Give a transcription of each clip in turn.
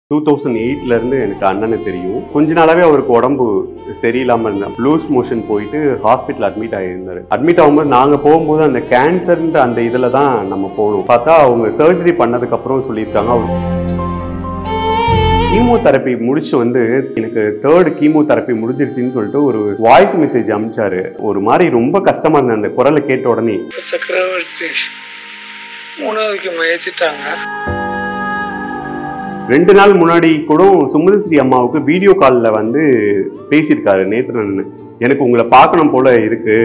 two thousand எயிட்லேருந்து எனக்கு அண்ணனை தெரியும் கொஞ்ச நாளாவே அவருக்கு உடம்பு சரியில்லாமல் இருந்தார் லூஸ் மோஷன் போயிட்டு ஹாஸ்பிட்டல் அட்மிட் ஆகியிருந்தாரு அட்மிட் ஆகும்போது நாங்கள் போகும்போது அந்த கேன்சர்ன்ற அந்த இதில் தான் நம்ம போகணும் பார்த்தா அவங்க சர்ஜரி பண்ணதுக்கப்புறம் சொல்லியிருக்காங்க அவர் கீமோதெரப்பி முடிச்சு வந்து எனக்கு தேர்ட் கீமோதெரப்பி முடிஞ்சிருச்சுன்னு சொல்லிட்டு ஒரு வாய்ஸ் மெசேஜ் அனுப்பிச்சாரு ஒரு மாதிரி ரொம்ப கஷ்டமா இருந்தது அந்த குரலை கேட்ட உடனே சக்கரவர்த்தி மூணாவதுக்கு முயற்சிட்டாங்க ரெண்டு நாள் முன்னாடி கூட சுமதிஸ்ரீ அம்மாவுக்கு வீடியோ காலில் வந்து பேசியிருக்காரு நேத்ரன் எனக்கு உங்களை பார்க்கணும் போல இருக்கு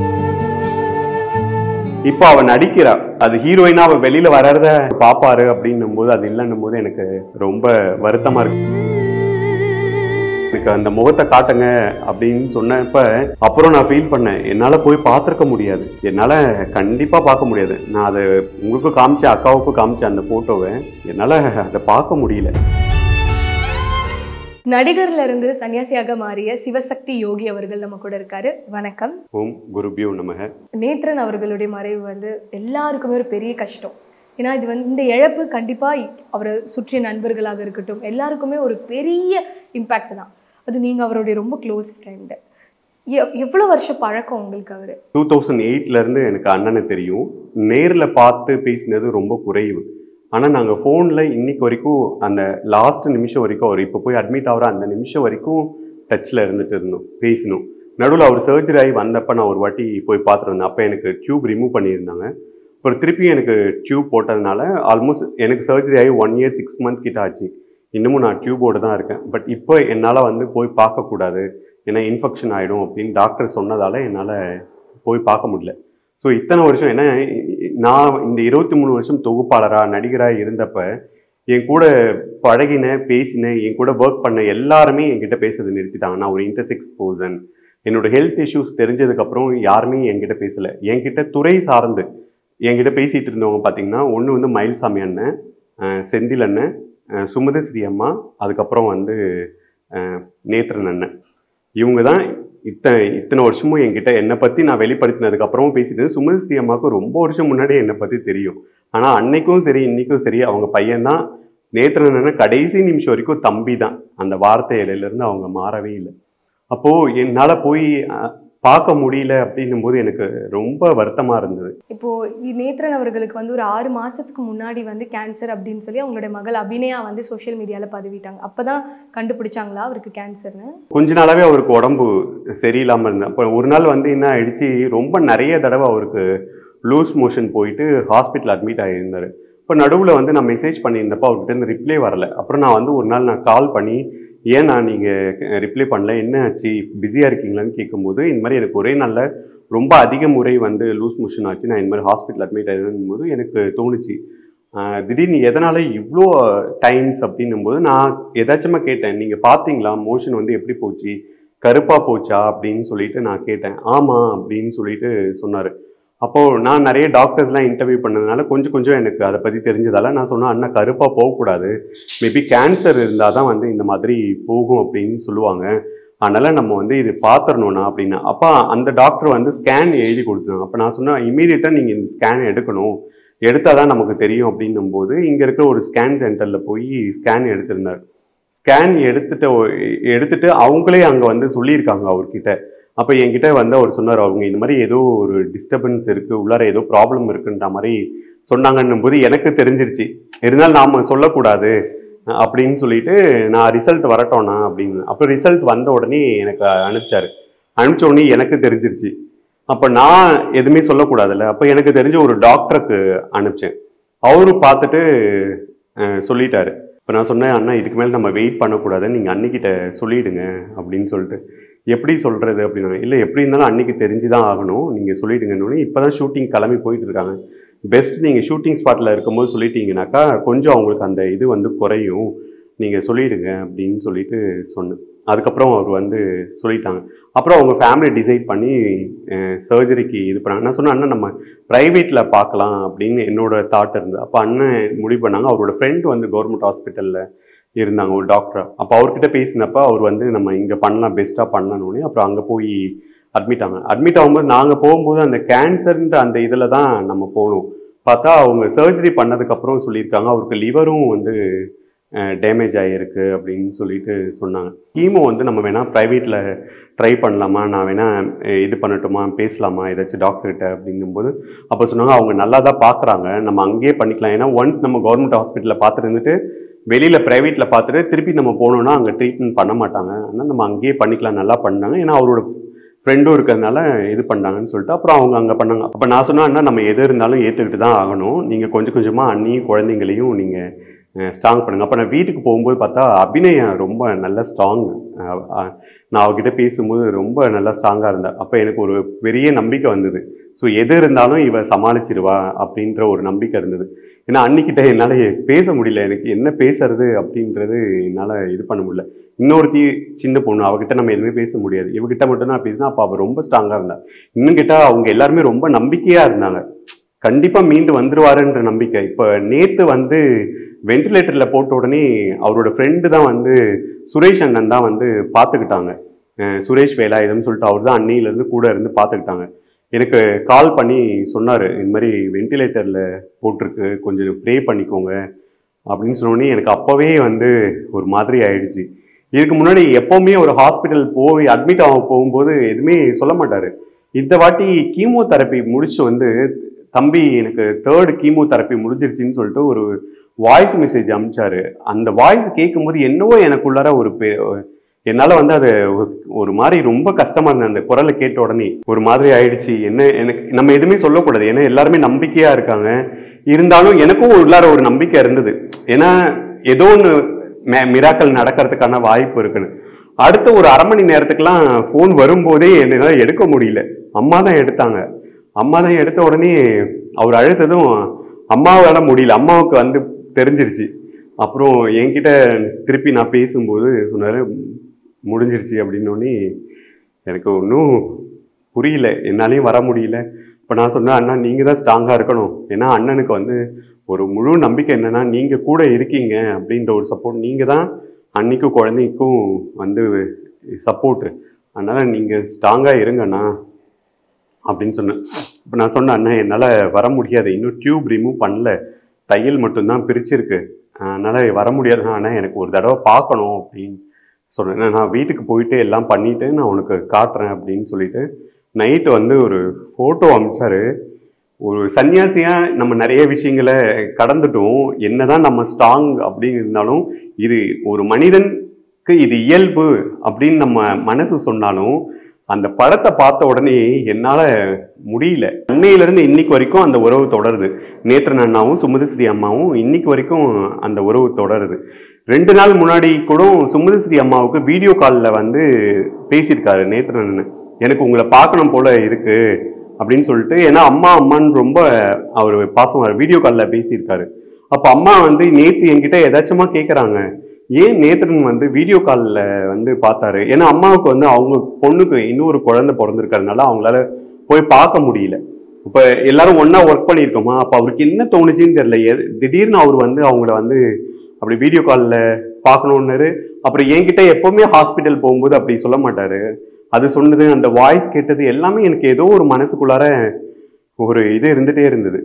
இப்போ அவ நடிக்கிறா அது ஹீரோயினா அவ வெளியில வர்றத பாப்பாரு அப்படின்னும் போது அது இல்லைன்னும் போது எனக்கு ரொம்ப வருத்தமா இருக்கு எனக்கு அந்த முகத்தை காட்டுங்க அப்படின்னு சொன்னப்ப அப்புறம் நான் ஃபீல் பண்ணேன் என்னால போய் பார்த்துருக்க முடியாது என்னால கண்டிப்பா பார்க்க முடியாது நான் அதை உங்களுக்கும் காமிச்சேன் அக்காவுக்கும் காமிச்சேன் அந்த போட்டோவை என்னால அதை பார்க்க முடியல நடிகர்ல இருந்து சன்னியாசியாக மாறிய சிவசக்தி யோகி அவர்கள் நம்ம கூட இருக்காரு வணக்கம் ஓம் குருபியோ நமக நேத்ரன் அவர்களுடைய மறைவு வந்து எல்லாருக்குமே ஒரு பெரிய கஷ்டம் ஏன்னா இது வந்து இந்த இழப்பு கண்டிப்பா அவரை சுற்றிய நண்பர்களாக இருக்கட்டும் எல்லாருக்குமே ஒரு பெரிய இம்பேக்ட் தான் அது நீங்க அவருடைய ரொம்ப க்ளோஸ் ஃப்ரெண்டு எவ்வளோ வருஷம் பழக்கம் உங்களுக்கு அவரு டூ தௌசண்ட் எயிட்லேருந்து எனக்கு அண்ணனை தெரியும் நேரில் பார்த்து பேசினது ரொம்ப குறைவு ஆனால் நாங்கள் ஃபோனில் இன்னைக்கு வரைக்கும் அந்த லாஸ்ட் நிமிஷம் வரைக்கும் அவர் இப்போ போய் அட்மிட் ஆகிற அந்த நிமிஷம் வரைக்கும் டச்சில் இருந்துட்டு இருந்தோம் பேசினோம் நடுவில் அவர் சர்ஜரி ஆகி வந்தப்போ நான் ஒரு வாட்டி போய் பார்த்துட்டு வந்தேன் அப்போ எனக்கு டியூப் ரிமூவ் பண்ணியிருந்தாங்க அப்புறம் திருப்பி எனக்கு டியூப் போட்டதுனால ஆல்மோஸ்ட் எனக்கு சர்ஜரி ஆகி ஒன் இயர் சிக்ஸ் மந்த் கிட்ட ஆச்சு இன்னமும் நான் டியூபோடு தான் இருக்கேன் பட் இப்போ என்னால் வந்து போய் பார்க்கக்கூடாது ஏன்னா இன்ஃபெக்ஷன் ஆகிடும் அப்படின்னு டாக்டர் சொன்னதால என்னால் போய் பார்க்க முடியல ஸோ இத்தனை வருஷம் ஏன்னா நான் இந்த இருபத்தி மூணு வருஷம் தொகுப்பாளராக நடிகராக இருந்தப்ப என் கூட பழகின பேசின என் கூட ஒர்க் பண்ண எல்லாருமே என்கிட்ட பேசுறது நிறுத்திட்டாங்க நான் ஒரு இன்டர்செக்ஸ் பர்சன் என்னோட ஹெல்த் இஷ்யூஸ் தெரிஞ்சதுக்கப்புறம் யாருமே என்கிட்ட பேசலை என்கிட்ட துறை சார்ந்து என்கிட்ட பேசிகிட்டு இருந்தவங்க பார்த்தீங்கன்னா ஒன்று வந்து மயில்சாமி அண்ணன் அஹ் செந்தில் அண்ணன் அஹ் சுமதஸ்ரீ அம்மா அதுக்கப்புறம் வந்து அஹ் நேத்ரன் அண்ணன் இவங்க தான் இத்தனை இத்தனை வருஷமும் என்கிட்ட என்னை பற்றி நான் வெளிப்படுத்தினதுக்கு அப்புறமும் பேசிட்டு சுமதிஸ்ரீ அம்மாவுக்கு ரொம்ப வருஷம் முன்னாடியே என்னை பற்றி தெரியும் ஆனால் அன்னைக்கும் சரி இன்னைக்கும் சரி அவங்க பையன்தான் நேத்திரன் கடைசி நிமிஷம் வரைக்கும் தம்பி தான் அந்த வார்த்தை இலையிலேருந்து அவங்க மாறவே இல்லை அப்போது என்னால் போய் அஹ், பார்க்க முடியல அப்படின்னும் போது எனக்கு ரொம்ப வருத்தமாக இருந்தது இப்போ இ- நேத்ரன் அவர்களுக்கு வந்து ஒரு ஆறு மாசத்துக்கு முன்னாடி வந்து கேன்சர் அப்படின்னு சொல்லி அவங்களுடைய மகள் அபிநயா வந்து சோஷியல் மீடியால பதிவிட்டாங்க அப்பதான் கண்டுபிடிச்சாங்களா அவருக்கு கேன்சர்னு கொஞ்ச நாளாவே அவருக்கு உடம்பு சரியில்லாமல் இருந்தது அப்போ ஒரு நாள் வந்து என்ன ஆயிடுச்சு ரொம்ப நிறைய தடவை அவருக்கு லூஸ் மோஷன் போயிட்டு ஹாஸ்பிட்டல் அட்மிட் ஆகியிருந்தாரு இப்போ நடுவில் வந்து நான் மெசேஜ் பண்ணியிருந்தப்போ அவர்கிட்ட இருந்து ரிப்ளை வரல அப்புறம் நான் வந்து ஒரு நாள் நான் கால் பண்ணி ஏன் நான் நீங்கள் ரிப்ளை பண்ணல என்ன ஆச்சு பிஸியாக இருக்கீங்களான்னு கேட்கும்போது இந்த மாதிரி எனக்கு ஒரே நாளில் ரொம்ப அதிக முறை வந்து லூஸ் மோஷன் ஆச்சு நான் இந்த மாதிரி ஹாஸ்பிட்டல் அட்மிட் ஆகிருக்கும் போது எனக்கு தோணுச்சு ஆஹ் திடீர்னு எதனால இவ்வளோ டைம்ஸ் அப்படின்னும் போது நான் எதாச்சுமா கேட்டேன் நீங்கள் பார்த்தீங்களா மோஷன் வந்து எப்படி போச்சு கருப்பாக போச்சா அப்படின்னு சொல்லிட்டு நான் கேட்டேன் ஆமாம் அப்படின்னு சொல்லிட்டு சொன்னார் அப்போது நான் நிறைய டாக்டர்ஸ்லாம் இன்டர்வியூ பண்ணதுனால கொஞ்சம் கொஞ்சம் எனக்கு அதை பற்றி தெரிஞ்சதால நான் சொன்னேன் அண்ணா கருப்பாக போகக்கூடாது மேபி கேன்சர் இருந்தால் தான் வந்து இந்த மாதிரி போகும் அப்படின்னு சொல்லுவாங்க அதனால நம்ம வந்து இது பார்த்துடணும்னா அப்படின்னு அப்போ அந்த டாக்டர் வந்து ஸ்கேன் எழுதி கொடுத்தாங்க அப்போ நான் சொன்னேன் இமீடியட்டாக நீங்கள் இந்த ஸ்கேன் எடுக்கணும் எடுத்தால் தான் நமக்கு தெரியும் அப்படின்னும் போது இங்கே இருக்கிற ஒரு ஸ்கேன் சென்டரில் போய் ஸ்கேன் எடுத்திருந்தார் ஸ்கேன் எடுத்துட்டு ஒ- எடுத்துட்டு அவங்களே அங்கே வந்து சொல்லியிருக்காங்க அவர்கிட்ட அப்போ என்கிட்ட வந்து அவர் சொன்னார் அவங்க இந்த மாதிரி ஏதோ ஒரு டிஸ்டர்பன்ஸ் இருக்குது உள்ளார ஏதோ ப்ராப்ளம் இருக்குன்ற மாதிரி சொன்னாங்கன்னும் போது எனக்கு தெரிஞ்சிருச்சு இருந்தாலும் நாம் சொல்லக்கூடாது அஹ் அப்படின்னு சொல்லிட்டு நான் ரிசல்ட் வரட்டோண்ணா அப்படின்னு அப்போ ரிசல்ட் வந்த உடனே எனக்கு அனுப்பிச்சாரு அனுப்பிச்ச உடனே எனக்கு தெரிஞ்சிருச்சு அப்போ நான் எதுவுமே சொல்லக்கூடாதுல்ல அப்போ எனக்கு தெரிஞ்ச ஒரு டாக்டருக்கு அனுப்பிச்சேன் அவரும் பார்த்துட்டு அஹ், சொல்லிட்டாரு இப்போ நான் சொன்னேன் அண்ணா இதுக்கு மேலே நம்ம வெயிட் பண்ணக்கூடாது நீங்கள் அன்னிக்கிட்ட சொல்லிடுங்க அப்படின்னு சொல்லிட்டு எப்படி சொல்கிறது அப்படின்னா இல்லை எப்படி இருந்தாலும் அன்னைக்கு தெரிஞ்சு தான் ஆகணும் நீங்கள் சொல்லிடுங்கன்னு இப்போ தான் ஷூட்டிங் கிளம்பி போயிட்டு இருக்காங்க பெஸ்ட் நீங்கள் ஷூட்டிங் ஸ்பாட்டில் இருக்கும்போது சொல்லிட்டீங்கனாக்கா கொஞ்சம் அவங்களுக்கு அந்த இது வந்து குறையும் நீங்கள் சொல்லிடுங்க அப்படின்னு சொல்லிட்டு சொன்னேன் அதுக்கப்புறம் அவர் வந்து சொல்லிட்டாங்க அப்புறம் அவங்க ஃபேமிலி டிசைட் பண்ணி சர்ஜரிக்கு இது பண்ணாங்க நான் சொன்னேன் அண்ணன் நம்ம ப்ரைவேட்டில் பார்க்கலாம் அப்படின்னு என்னோட தாட் இருந்தது அப்போ அண்ணன் முடிவு பண்ணாங்க அவரோட ஃப்ரெண்ட் வந்து கவர்மெண்ட் ஹாஸ்பிட்டலில் இருந்தாங்க ஒரு டாக்டர் அப்போ அவர்கிட்ட பேசினப்ப அவர் வந்து நம்ம இங்கே பண்ணலாம் பெஸ்ட்டாக பண்ணணும்னே அப்புறம் அங்கே போய் அட்மிட் ஆங்க அட்மிட் ஆகும்போது நாங்கள் போகும்போது அந்த கேன்சர்ன்ற அந்த இதில் தான் நம்ம போகணும் பார்த்தா அவங்க சர்ஜரி பண்ணதுக்கப்புறம் சொல்லியிருக்காங்க அவருக்கு லிவரும் வந்து டேமேஜ் ஆகிருக்கு அப்படின்னு சொல்லிட்டு சொன்னாங்க கீமோ வந்து நம்ம வேணால் ப்ரைவேட்டில் ட்ரை பண்ணலாமா நான் வேணால் இது பண்ணட்டுமா பேசலாமா ஏதாச்சும் டாக்டர்கிட்ட அப்படிங்கும்போது அப்போ சொன்னாங்க அவங்க நல்லா தான் பார்க்குறாங்க நம்ம அங்கேயே பண்ணிக்கலாம் ஏன்னா ஒன்ஸ் நம்ம கவர்மெண்ட் ஹாஸ்பிட்டலில் பார்த்துட்டு இருந்துட்டு வெளியில் ப்ரைவேட்டில் பார்த்துட்டு திருப்பி நம்ம போனோம்னா அங்கே ட்ரீட்மெண்ட் பண்ண மாட்டாங்க ஆனால் நம்ம அங்கேயே பண்ணிக்கலாம் நல்லா பண்ணாங்க ஏன்னா அவரோட ஃப்ரெண்டும் இருக்கிறதுனால இது பண்ணாங்கன்னு சொல்லிட்டு அப்புறம் அவங்க அங்கே பண்ணாங்க அப்போ நான் சொன்னா அண்ணா நம்ம எது இருந்தாலும் ஏற்றுக்கிட்டு தான் ஆகணும் நீங்கள் கொஞ்சம் கொஞ்சமாக அண்ணியும் குழந்தைங்களையும் நீங்கள் ஸ்ட்ராங் பண்ணுங்க அப்போ நான் வீட்டுக்கு போகும்போது பார்த்தா அபிநயம் ரொம்ப நல்ல ஸ்ட்ராங் நான் அவகிட்ட பேசும்போது ரொம்ப நல்லா ஸ்ட்ராங்காக இருந்தேன் அப்போ எனக்கு ஒரு பெரிய நம்பிக்கை வந்தது ஸோ எது இருந்தாலும் இவ சமாளிச்சிருவா அப்படின்ற ஒரு நம்பிக்கை இருந்தது ஏன்னா அன்னிக்கிட்ட என்னால் பேச முடியல எனக்கு என்ன பேசுறது அப்படின்றது என்னால் இது பண்ண முடியல இன்னொருத்தி சின்ன பொண்ணு அவகிட்ட நம்ம எதுவுமே பேச முடியாது இவகிட்ட மட்டும் தான் பேசினா அப்போ அவள் ரொம்ப ஸ்ட்ராங்காக இருந்தா இன்னும் கேட்டால் அவங்க எல்லாருமே ரொம்ப நம்பிக்கையாக இருந்தாங்க கண்டிப்பாக மீண்டு வந்துருவாருன்ற நம்பிக்கை இப்போ நேற்று வந்து வென்டிலேட்டரில் போட்ட உடனே அவரோட ஃப்ரெண்டு தான் வந்து சுரேஷ் அண்ணன் தான் வந்து பார்த்துக்கிட்டாங்க அஹ் சுரேஷ் வேலாயுதம்னு சொல்லிட்டு அவர் தான் அன்னியிலேருந்து கூட இருந்து பார்த்துக்கிட்டாங்க எனக்கு கால் பண்ணி சொன்னார் இந்த மாதிரி வென்டிலேட்டரில் போட்டிருக்கு கொஞ்சம் ப்ரே பண்ணிக்கோங்க அப்படின்னு சொன்னோடனே எனக்கு அப்போவே வந்து ஒரு மாதிரி ஆயிடுச்சு இதுக்கு முன்னாடி எப்போவுமே ஒரு ஹாஸ்பிட்டல் போய் அட்மிட் ஆக போகும்போது எதுவுமே சொல்ல மாட்டார் இந்த வாட்டி கீமோ தெரப்பி முடிச்சு வந்து தம்பி எனக்கு தேர்ட் கீமோ தெரப்பி முடிஞ்சிருச்சுன்னு சொல்லிட்டு ஒரு வாய்ஸ் மெசேஜ் அனுப்பிச்சாரு அந்த வாய்ஸ் கேட்கும்போது என்னவோ எனக்குள்ளார ஒரு பெ- என்னால் வந்து அது ஒரு- ஒரு மாதிரி ரொம்ப கஷ்டமா இருந்தது அந்த குரலை கேட்ட உடனே ஒரு மாதிரி ஆயிடுச்சு என்ன எனக்கு நம்ம எதுவுமே சொல்லக்கூடாது ஏன்னா எல்லாருமே நம்பிக்கையா இருக்காங்க இருந்தாலும் எனக்கும் உள்ளார ஒரு நம்பிக்கை இருந்தது ஏன்னா ஏதோ ஒன்று மிராக்கள் நடக்கிறதுக்கான வாய்ப்பு இருக்குன்னு அடுத்த ஒரு அரை மணி நேரத்துக்குலாம் ஃபோன் வரும்போதே என்னால் எடுக்க முடியல அம்மா தான் எடுத்தாங்க அம்மா தான் எடுத்த உடனே அவர் அழுத்ததும் அம்மாவால முடியல அம்மாவுக்கு வந்து தெரிஞ்சிருச்சு அப்புறம் என்கிட்ட திருப்பி நான் பேசும்போது சொன்னாரு முடிஞ்சிருச்சு அப்படின்னோடனே எனக்கு ஒன்றும் புரியல என்னாலையும் வர முடியல இப்போ நான் சொன்னேன் அண்ணா நீங்கள் தான் ஸ்ட்ராங்காக இருக்கணும் ஏன்னா அண்ணனுக்கு வந்து ஒரு முழு நம்பிக்கை என்னன்னா நீங்கள் கூட இருக்கீங்க அப்படின்ற ஒரு சப்போர்ட் நீங்கள் தான் அன்னைக்கும் குழந்தைக்கும் வந்து சப்போர்ட்டு அதனால் நீங்கள் ஸ்ட்ராங்காக இருங்கண்ணா அப்படின்னு சொன்னேன் இப்போ நான் சொன்னேன் அண்ணா என்னால் வர முடியாது இன்னும் டியூப் ரிமூவ் பண்ணல தையல் மட்டும்தான் பிரிச்சிருக்கு அதனால் வர முடியாது ஆனால் எனக்கு ஒரு தடவை பார்க்கணும் அப்படின்னு சொன்னேன் நான் வீட்டுக்கு போயிட்டு எல்லாம் பண்ணிவிட்டு நான் உனக்கு காட்டுறேன் அப்படின்னு சொல்லிட்டு நைட்டு வந்து ஒரு ஃபோட்டோ அமிச்சாரு ஒரு சன்னியாசியாக நம்ம நிறைய விஷயங்களை கடந்துட்டோம் என்னதான் நம்ம ஸ்ட்ராங் அப்படின்னு இருந்தாலும் இது ஒரு மனிதனுக்கு இது இயல்பு அப்படின்னு நம்ம மனசு சொன்னாலும் அந்த படத்தை பார்த்த உடனே என்னால் முடியல அன்னையிலேருந்து இன்னைக்கு வரைக்கும் அந்த உறவு தொடருது நேத்திரன் அண்ணாவும் சுமதிஸ்ரீ அம்மாவும் இன்னைக்கு வரைக்கும் அந்த உறவு தொடருது ரெண்டு நாள் முன்னாடி கூட சுமதிஸ்ரீ அம்மாவுக்கு வீடியோ காலில் வந்து பேசியிருக்காரு நேத்திரன் அண்ணன் எனக்கு உங்களை பார்க்கணும் போல இருக்கு அப்படின்னு சொல்லிட்டு ஏன்னா அம்மா அம்மான்னு ரொம்ப அவர் பாசம் வீடியோ காலில் பேசியிருக்காரு அப்போ அம்மா வந்து நேற்று என்கிட்ட ஏதாச்சுமா கேட்குறாங்க ஏன் நேத்திரன் வந்து வீடியோ காலில் வந்து பார்த்தாரு ஏன்னா அம்மாவுக்கு வந்து அவங்க பொண்ணுக்கு இன்னொரு குழந்தை பிறந்திருக்கறதுனால அவங்களால போய் பார்க்க முடியல இப்போ எல்லாரும் ஒண்ணா ஒர்க் பண்ணியிருக்கோமா அப்போ அவருக்கு என்ன தோணுச்சுன்னு தெரியல எ- திடீர்னு அவர் வந்து அவங்கள வந்து அப்படி வீடியோ காலில் பார்க்கணுன்னாரு அப்புறம் என்கிட்ட எப்பவுமே ஹாஸ்பிட்டல் போகும்போது அப்படி சொல்ல மாட்டாரு அது சொன்னது அந்த வாய்ஸ் கேட்டது எல்லாமே எனக்கு ஏதோ ஒரு மனசுக்குள்ளார ஒரு இது இருந்துட்டே இருந்தது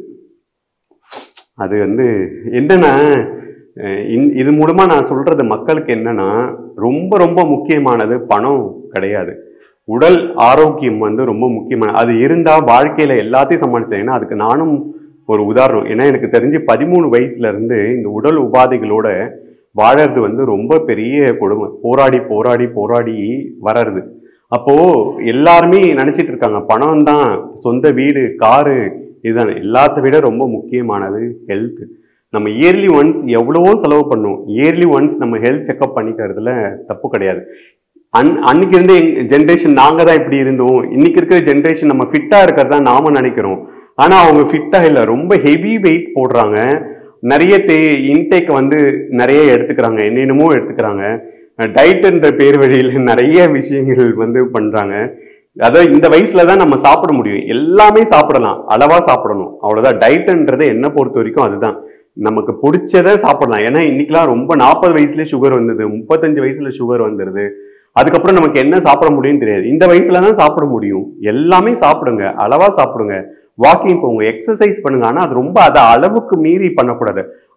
அது வந்து என்னன்னா அஹ் இந்த- இது மூலமா நான் சொல்றது மக்களுக்கு என்னன்னா ரொம்ப ரொம்ப முக்கியமானது பணம் கிடையாது உடல் ஆரோக்கியம் வந்து ரொம்ப முக்கியமான அது இருந்தா வாழ்க்கையில எல்லாத்தையும் சமாளிச்சேன் ஏன்னா அதுக்கு நானும் ஒரு உதாரணம் ஏன்னா எனக்கு தெரிஞ்சு பதிமூணு வயசுல இருந்து இந்த உடல் உபாதைகளோட வாழறது வந்து ரொம்ப பெரிய கொடுமை போராடி போராடி போராடி வளருது அப்போ எல்லாருமே நினைச்சிட்டு இருக்காங்க பணம் தான் சொந்த வீடு காரு இதுதான் எல்லாத்த விட ரொம்ப முக்கியமானது ஹெல்த் நம்ம இயர்லி ஒன்ஸ் எவ்வளவோ செலவு பண்ணுவோம் இயர்லி ஒன்ஸ் நம்ம ஹெல்த் செக்அப் பண்ணிக்கிறதுல தப்பு கிடையாது அன் அன்னைக்கு இருந்த ஜென்ரேஷன் நாங்க தான் இப்படி இருந்தோம் இன்னைக்கு இருக்கிற ஜென்ரேஷன் நம்ம ஃபிட்டா இருக்கிறதா நாம நினைக்கிறோம் ஆனா அவங்க ஃபிட்டா இல்லை ரொம்ப ஹெவி வெயிட் போடுறாங்க நிறைய தே இன்டேக் வந்து நிறைய எடுத்துக்கிறாங்க என்னென்னமோ எடுத்துக்கிறாங்க டயட்ன்ற பேர் வழியில் நிறைய விஷயங்கள் வந்து பண்றாங்க அதாவது இந்த வயசுல தான் நம்ம சாப்பிட முடியும் எல்லாமே சாப்பிடலாம் அளவா சாப்பிடணும் அவ்வளவுதான் டயட்ன்றது என்ன பொறுத்த வரைக்கும் அதுதான் நமக்கு பிடிச்சதை சாப்பிடலாம் ஏன்னா இன்னைக்கெல்லாம் ரொம்ப நாற்பது வயசுல சுகர் வந்தது முப்பத்தஞ்சு வயசுல சுகர் வந்துடுது அதுக்கப்புறம் நமக்கு என்ன சாப்பிட முடியும்னு தெரியாது இந்த வயசுல தான் சாப்பிட முடியும் எல்லாமே சாப்பிடுங்க அளவா சாப்பிடுங்க வாக்கிங் போங்க எக்ஸசைஸ் பண்ணுங்க ஆனா அது ரொம்ப அதை அளவுக்கு மீறி பண்ணக்கூடாது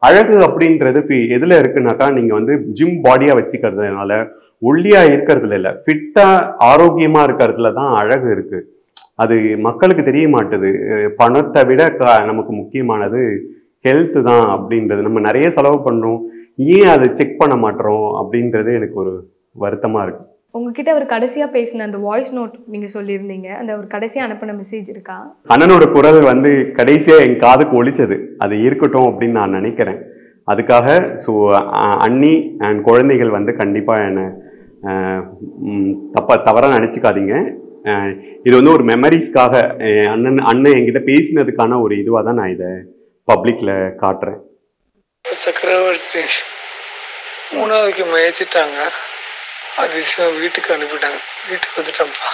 அழகு அப்படின்றது ஃபி- எதுல இருக்குனாக்கா நீங்க வந்து ஜிம் பாடியா வச்சுக்கிறதுனால ஒல்லியா இருக்கிறதுல இல்ல ஃபிட்டா ஆரோக்கியமா இருக்கிறதுல தான் அழகு இருக்கு அது மக்களுக்கு தெரிய மாட்டுது அஹ் பணத்தை விட க- நமக்கு முக்கியமானது ஹெல்த் தான் அப்படின்றது நம்ம நிறைய செலவு பண்றோம் ஏன் அதை செக் பண்ண மாட்டோம் அப்படின்றது எனக்கு ஒரு வருத்தமா இருக்கு உங்ககிட்ட அவர் கடைசியா பேசின அந்த வாய்ஸ் நோட் நீங்க சொல்லியிருந்தீங்க அந்த ஒரு கடைசியா அனுப்பின மெசேஜ் இருக்கா அண்ணனோட குரல் வந்து கடைசியா என் காதுக்கு ஒலிச்சது அது இருக்கட்டும் அப்படின்னு நான் நினைக்கிறேன் அதுக்காக ஸோ அண்ணி அண்ட் குழந்தைகள் வந்து கண்டிப்பா என்னை அஹ், ம், தப்பா தவறா நினச்சிக்காதீங்க இது வந்து ஒரு மெமரிஸ்க்காக அண்ணன் அண்ணன் என்கிட்ட பேசினதுக்கான ஒரு இதுவாக தான் நான் இதை பப்ளிக்ல காட்டுறேன் சக்கரவர்த்தி மூணாவதுக்கு மயச்சிட்டாங்க அதிசயம் வீட்டுக்கு அனுப்பிட்டாங்க வீட்டுக்கு வந்துட்டேன்ப்பா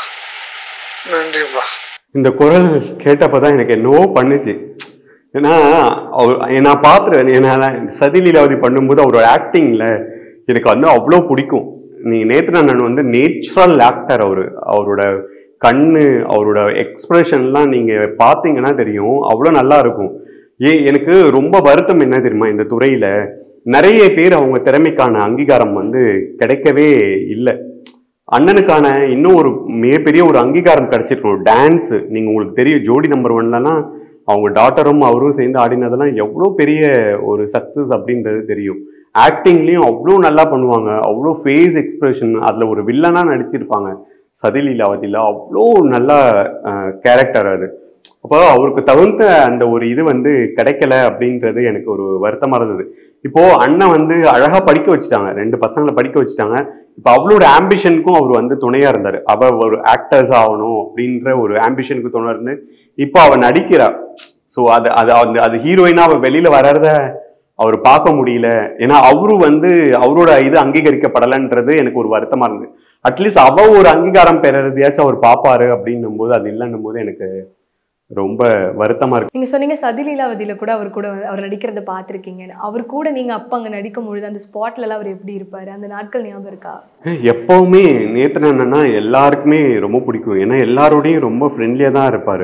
நன்றிப்பா இந்த குரல் கேட்டப்பதான் எனக்கு என்னவோ பண்ணுச்சு ஏன்னா அவர் நான் பார்த்துருவேன் ஏன்னா சதி லீலாவதி பண்ணும்போது அவரோட ஆக்டிங்ல எனக்கு வந்து அவ்வளோ பிடிக்கும் நீங்க நேத்ரண்ணன் வந்து நேச்சுரல் ஆக்டர் அவரு அவரோட கண்ணு அவரோட எக்ஸ்பிரஷன்லாம் நீங்க பார்த்தீங்கன்னா தெரியும் அவ்வளோ நல்லா இருக்கும் ஏ எனக்கு ரொம்ப வருத்தம் என்ன தெரியுமா இந்த துறையில நிறைய பேர் அவங்க திறமைக்கான அங்கீகாரம் வந்து கிடைக்கவே இல்லை அண்ணனுக்கான இன்னும் ஒரு மிகப்பெரிய ஒரு அங்கீகாரம் கிடைச்சிருக்கணும் டான்ஸ் நீங்க உங்களுக்கு தெரியும் ஜோடி நம்பர் ஒன்லலாம் அவங்க டாட்டரும் அவரும் சேர்ந்து ஆடினதெல்லாம் எவ்வளோ பெரிய ஒரு சக்ஸஸ் அப்படின்றது தெரியும் ஆக்டிங்லேயும் அவ்வளோ நல்லா பண்ணுவாங்க அவ்வளோ ஃபேஸ் எக்ஸ்பிரஷன் அதில் ஒரு வில்லனாக நடிச்சிருப்பாங்க சதிலீலாவதியில் அவ்வளோ நல்ல கேரக்டர் அது அப்போ அவருக்கு தகுந்த அந்த ஒரு இது வந்து கிடைக்கல அப்படின்றது எனக்கு ஒரு வருத்தமா இருந்தது இப்போ அண்ணன் வந்து அழகா படிக்க வச்சுட்டாங்க ரெண்டு பசங்களை படிக்க வச்சுட்டாங்க இப்போ அவளோட ஆம்பிஷனுக்கும் அவர் வந்து துணையா இருந்தார் அவ ஒரு ஆக்டர்ஸ் ஆகணும் அப்படின்ற ஒரு ஆம்பிஷனுக்கு துணை இருந்து இப்போ அவ நடிக்கிறா ஸோ அது அது அந்த அது ஹீரோயினா அவ வெளியில வர்றத அவர் பார்க்க முடியல ஏன்னா அவரு வந்து அவரோட இது அங்கீகரிக்கப்படலைன்றது எனக்கு ஒரு வருத்தமா இருந்தது அட்லீஸ்ட் அவ ஒரு அங்கீகாரம் பெறறதையாச்சும் அவர் பார்ப்பாரு அப்படின்னும் போது அது இல்லைன்னும் போது எனக்கு ரொம்ப வருத்தமா இருக்கு நீங்க சொன்னீங்க சதிலீலாவதியில கூட அவர் கூட வந்து- அவர் நடிக்கிறத பார்த்துருக்கீங்கன்னு அவர் கூட நீங்க அப்ப அங்க நடிக்கும் பொழுது அந்த ஸ்பாட்ல எல்லாம் அவர் எப்படி இருப்பாரு அந்த நாட்கள் ஞாபகம் இருக்கா எப்பவுமே நேத்தன் அண்ணன்னா எல்லாருக்குமே ரொம்ப பிடிக்கும் ஏன்னா எல்லாரோடையும் ரொம்ப ஃப்ரெண்ட்லியாக தான் இருப்பார்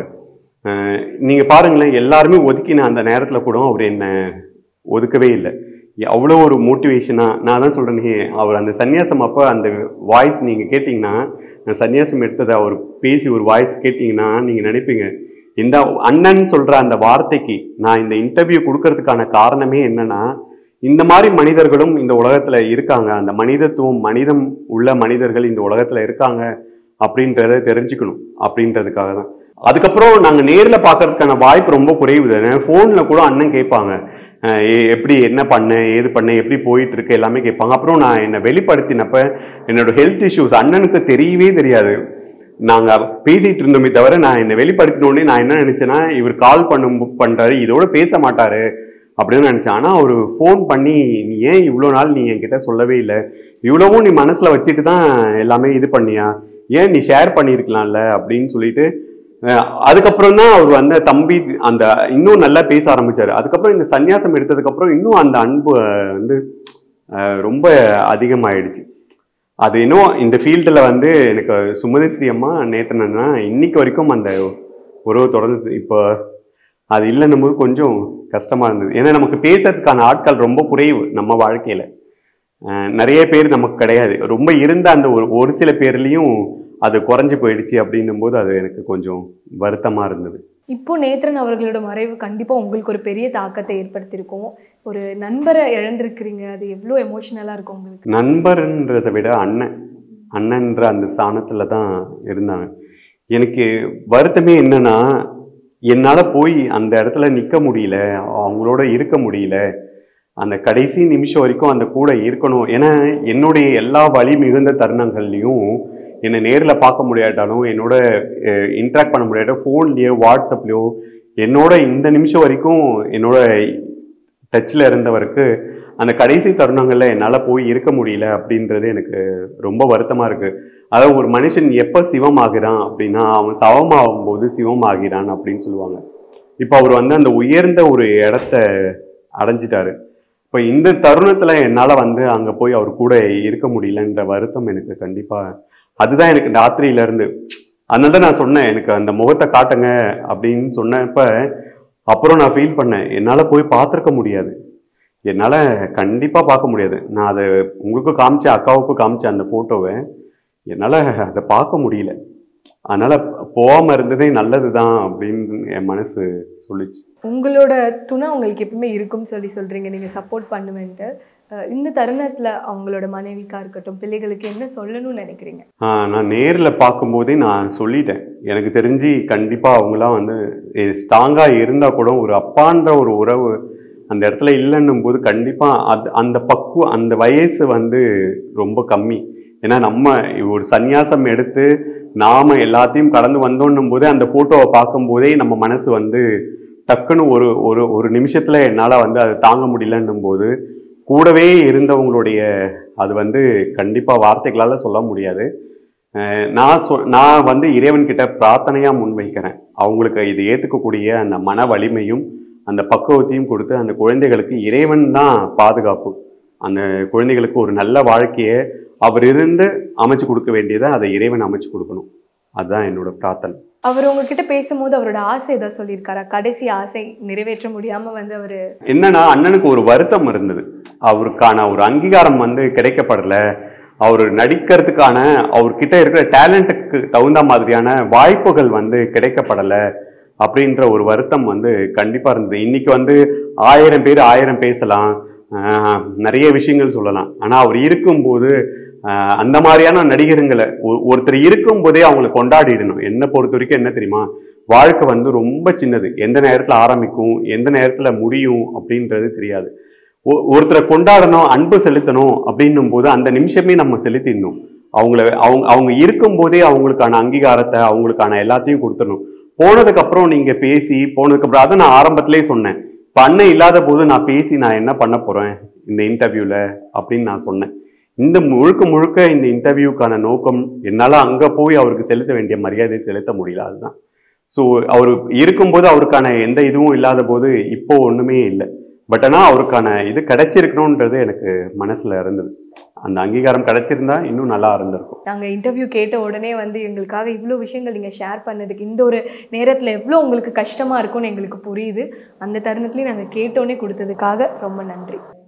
நீங்க பாருங்களேன் எல்லாருமே ஒதுக்கின அந்த நேரத்துல கூட அவர் என்ன ஒதுக்கவே இல்லை அவ்வளோ ஒரு மோட்டிவேஷனா நான் தான் சொல்றேனே அவர் அந்த சன்னியாசம் அப்போ அந்த வாய்ஸ் நீங்க கேட்டிங்கன்னா நான் சன்னியாசம் எடுத்ததை அவர் பேசி ஒரு வாய்ஸ் கேட்டிங்கன்னா நீங்க நினைப்பீங்க இந்த அண்ணன் சொல்ற அந்த வார்த்தைக்கு நான் இந்த இன்டர்வியூ கொடுக்கறதுக்கான காரணமே என்னன்னா இந்த மாதிரி மனிதர்களும் இந்த உலகத்துல இருக்காங்க அந்த மனிதத்துவம் மனிதம் உள்ள மனிதர்கள் இந்த உலகத்துல இருக்காங்க அப்படின்றத தெரிஞ்சுக்கணும் அப்படின்றதுக்காக தான் அதுக்கப்புறம் நாங்க நேர்ல பார்க்கறதுக்கான வாய்ப்பு ரொம்ப குறைவு தானே ஃபோன்ல கூட அண்ணன் கேட்பாங்க அஹ் எ- எப்படி என்ன பண்ண ஏது பண்ண எப்படி போயிட்டு இருக்கு எல்லாமே கேட்பாங்க அப்புறம் நான் என்னை வெளிப்படுத்தினப்ப என்னோட ஹெல்த் இஷ்யூஸ் அண்ணனுக்கு தெரியவே தெரியாது நாங்க பேசிட்டு இருந்தோமே தவிர நான் என்னை வெளிப்படுத்தின உடனே நான் என்ன நினைச்சேன்னா இவர் கால் பண்ணும் பண்றாரு இதோட பேச மாட்டாரு அப்படின்னு நினைச்சேன் ஆனா அவர் ஃபோன் பண்ணி நீ ஏன் இவ்வளோ நாள் நீ என்கிட்ட சொல்லவே இல்லை இவ்வளவும் நீ மனசுல வச்சுட்டு தான் எல்லாமே இது பண்ணியா ஏன் நீ ஷேர் பண்ணியிருக்கலாம்ல அப்படின்னு சொல்லிட்டு அஹ் அதுக்கப்புறம் தான் அவர் வந்து தம்பி அந்த இன்னும் நல்லா பேச ஆரம்பிச்சாரு அதுக்கப்புறம் இந்த சன்னியாசம் எடுத்ததுக்கு அப்புறம் இன்னும் அந்த அன்பு அஹ், வந்து அஹ், ரொம்ப அதிகமாயிடுச்சு அது இன்னும் இந்த ஃபீல்டில் வந்து எனக்கு சுமதிஸ்ரீ அம்மா நேத்தனா இன்னைக்கு வரைக்கும் அந்த உறவு தொடர்ந்து இப்போ அது இல்லைன்னும் போது கொஞ்சம் கஷ்டமா இருந்தது ஏன்னா நமக்கு பேசுறதுக்கான ஆட்கள் ரொம்ப குறைவு நம்ம வாழ்க்கையில அஹ் நிறைய பேர் நமக்கு கிடையாது ரொம்ப இருந்த அந்த ஒரு ஒரு சில பேர்லயும் அது குறைஞ்சு போயிடுச்சு அப்படின்னும் போது அது எனக்கு கொஞ்சம் வருத்தமா இருந்தது இப்போ நேத்ரன் அவர்களோட மறைவு கண்டிப்பா உங்களுக்கு ஒரு பெரிய தாக்கத்தை ஏற்படுத்தியிருக்கும் ஒரு நண்பரை இழந்திருக்கிறீங்க அது எவ்வளோ எமோஷனலா இருக்கும் உங்களுக்கு நண்பர்ன்றதை விட அண்ணன் அண்ணன்ற அந்த ஸ்தானத்துல தான் இருந்தாங்க எனக்கு வருத்தமே என்னன்னா என்னால போய் அந்த இடத்துல நிக்க முடியல அவங்களோட இருக்க முடியல அந்த கடைசி நிமிஷம் வரைக்கும் அந்த கூட இருக்கணும் ஏன்னா என்னுடைய எல்லா வழி மிகுந்த தருணங்கள்லையும் என்னை நேரில் பார்க்க முடியாட்டாலும் என்னோட இன்ட்ராக்ட் பண்ண முடியாட்ட ஃபோன்லேயோ வாட்ஸ்அப்லேயோ என்னோட இந்த நிமிஷம் வரைக்கும் என்னோட டச்சில் இருந்தவருக்கு அந்த கடைசி தருணங்களில் என்னால் போய் இருக்க முடியல அப்படின்றது எனக்கு ரொம்ப வருத்தமாக இருக்கு அதாவது ஒரு மனுஷன் எப்போ சிவமாகிறான் அப்படின்னா அவன் சவமாகும் போது சிவமாகிறான் அப்படின்னு சொல்லுவாங்க இப்போ அவர் வந்து அந்த உயர்ந்த ஒரு இடத்த அடைஞ்சிட்டாரு இப்போ இந்த தருணத்தில் என்னால் வந்து அங்கே போய் அவர் கூட இருக்க முடியலன்ற வருத்தம் எனக்கு கண்டிப்பாக அதுதான் எனக்கு ராத்திரியில இருந்து அதனால தான் நான் சொன்னேன் எனக்கு அந்த முகத்தை காட்டுங்க அப்படின்னு சொன்னப்ப அப்புறம் நான் ஃபீல் பண்ணேன் என்னால் போய் பார்த்துருக்க முடியாது என்னால் கண்டிப்பாக பார்க்க முடியாது நான் அதை உங்களுக்கும் காமிச்சேன் அக்காவுக்கும் காமிச்சேன் அந்த ஃபோட்டோவை என்னால் அதை பார்க்க முடியல அதனால் போகாமல் இருந்ததே நல்லது தான் அப்படின்னு என் மனசு சொல்லிச்சு உங்களோட துணை உங்களுக்கு எப்பவுமே இருக்கும்னு சொல்லி சொல்றீங்க நீங்க சப்போர்ட் பண்ணுவேன்ட்டு அஹ் இந்த தருணத்துல அவங்களோட மனைவிக்கா இருக்கட்டும் பிள்ளைகளுக்கு என்ன சொல்லணும்னு நினைக்கிறீங்க ஆ, நான் நேரில் பார்க்கும்போதே நான் சொல்லிட்டேன் எனக்கு தெரிஞ்சு கண்டிப்பாக அவங்களாம் வந்து ஸ்ட்ராங்காக இருந்தால் கூட ஒரு அப்பான்ற ஒரு உறவு அந்த இடத்துல இல்லைன்னும் போது கண்டிப்பாக அது அந்த பக்குவம் அந்த வயசு வந்து ரொம்ப கம்மி ஏன்னா நம்ம ஒரு சந்நியாசம் எடுத்து நாம எல்லாத்தையும் கடந்து வந்தோன்னும் போதே அந்த ஃபோட்டோவை பார்க்கும்போதே நம்ம மனசு வந்து டக்குன்னு ஒரு ஒரு ஒரு நிமிஷத்தில் என்னால் வந்து அதை தாங்க முடியலன்னும் போது கூடவே இருந்தவங்களுடைய அது வந்து கண்டிப்பாக வார்த்தைகளால் சொல்ல முடியாது அஹ் நான் சொ நான் வந்து இறைவன்கிட்ட பிரார்த்தனையாக முன்வைக்கிறேன் அவங்களுக்கு இது ஏற்றுக்கக்கூடிய அந்த மன வலிமையும் அந்த பக்குவத்தையும் கொடுத்து அந்த குழந்தைகளுக்கு இறைவன் தான் பாதுகாப்பு அந்த குழந்தைகளுக்கு ஒரு நல்ல வாழ்க்கையை அவர் இருந்து அமைச்சு கொடுக்க வேண்டியதை அதை இறைவன் அமைச்சு கொடுக்கணும் அதுதான் என்னோட பிரார்த்தனை அவர் உங்ககிட்ட பேசும்போது அவரோட ஆசை ஏதாவது சொல்லியிருக்காரா கடைசி ஆசை நிறைவேற்ற முடியாம வந்து அவரு என்னன்னா அண்ணனுக்கு ஒரு வருத்தம் இருந்தது அவருக்கான ஒரு அங்கீகாரம் வந்து கிடைக்கப்படல அவர் நடிக்கிறதுக்கான அவர்கிட்ட இருக்கிற டேலண்ட்டுக்கு தகுந்த மாதிரியான வாய்ப்புகள் வந்து கிடைக்கப்படலை அப்படின்ற ஒரு வருத்தம் வந்து கண்டிப்பாக இருந்தது இன்னைக்கு வந்து ஆயிரம் பேர் ஆயிரம் பேசலாம் ஆஹ் நிறைய விஷயங்கள் சொல்லலாம் ஆனால் அவர் இருக்கும்போது ஆஹ் அந்த மாதிரியான நடிகருங்களை ஒ- ஒருத்தர் இருக்கும்போதே அவங்களை கொண்டாடிடணும் என்னை பொறுத்த வரைக்கும் என்ன தெரியுமா வாழ்க்கை வந்து ரொம்ப சின்னது எந்த நேரத்தில் ஆரம்பிக்கும் எந்த நேரத்தில் முடியும் அப்படின்றது தெரியாது ஒ- ஒருத்தரை கொண்டாடணும் அன்பு செலுத்தணும் அப்படின்னும் போது அந்த நிமிஷமே நம்ம செலுத்திடணும் அவங்கள அவங்க அவங்க இருக்கும்போதே அவங்களுக்கான அங்கீகாரத்தை அவங்களுக்கான எல்லாத்தையும் கொடுத்துடணும் போனதுக்கு அப்புறம் நீங்க பேசி போனதுக்கு அப்புறம் அதை நான் ஆரம்பத்திலே சொன்னேன் இப்ப அண்ணன் இல்லாத போது நான் பேசி நான் என்ன பண்ண போறேன் இந்த இன்டர்வியூல அப்படின்னு நான் சொன்னேன் இந்த முழுக்க முழுக்க இந்த இன்டர்வியூக்கான நோக்கம் என்னால அங்க போய் அவருக்கு செலுத்த வேண்டிய மரியாதையை செலுத்த முடியல அதுதான் ஸோ அவர் இருக்கும்போது அவருக்கான எந்த இதுவும் இல்லாத போது இப்போ ஒண்ணுமே இல்லை பட் ஆனால் அவருக்கான இது கிடைச்சிருக்கணுன்றது எனக்கு மனசுல இருந்தது அந்த அங்கீகாரம் கிடைச்சிருந்தா இன்னும் நல்லா இருந்திருக்கும் நாங்கள் இன்டர்வியூ கேட்ட உடனே வந்து எங்களுக்காக இவ்வளோ விஷயங்கள் நீங்கள் ஷேர் பண்ணதுக்கு இந்த ஒரு நேரத்தில் எவ்வளோ உங்களுக்கு கஷ்டமாக இருக்கும்னு எங்களுக்கு புரியுது அந்த தருணத்துலேயும் நாங்கள் கேட்டோன்னே கொடுத்ததுக்காக ரொம்ப நன்றி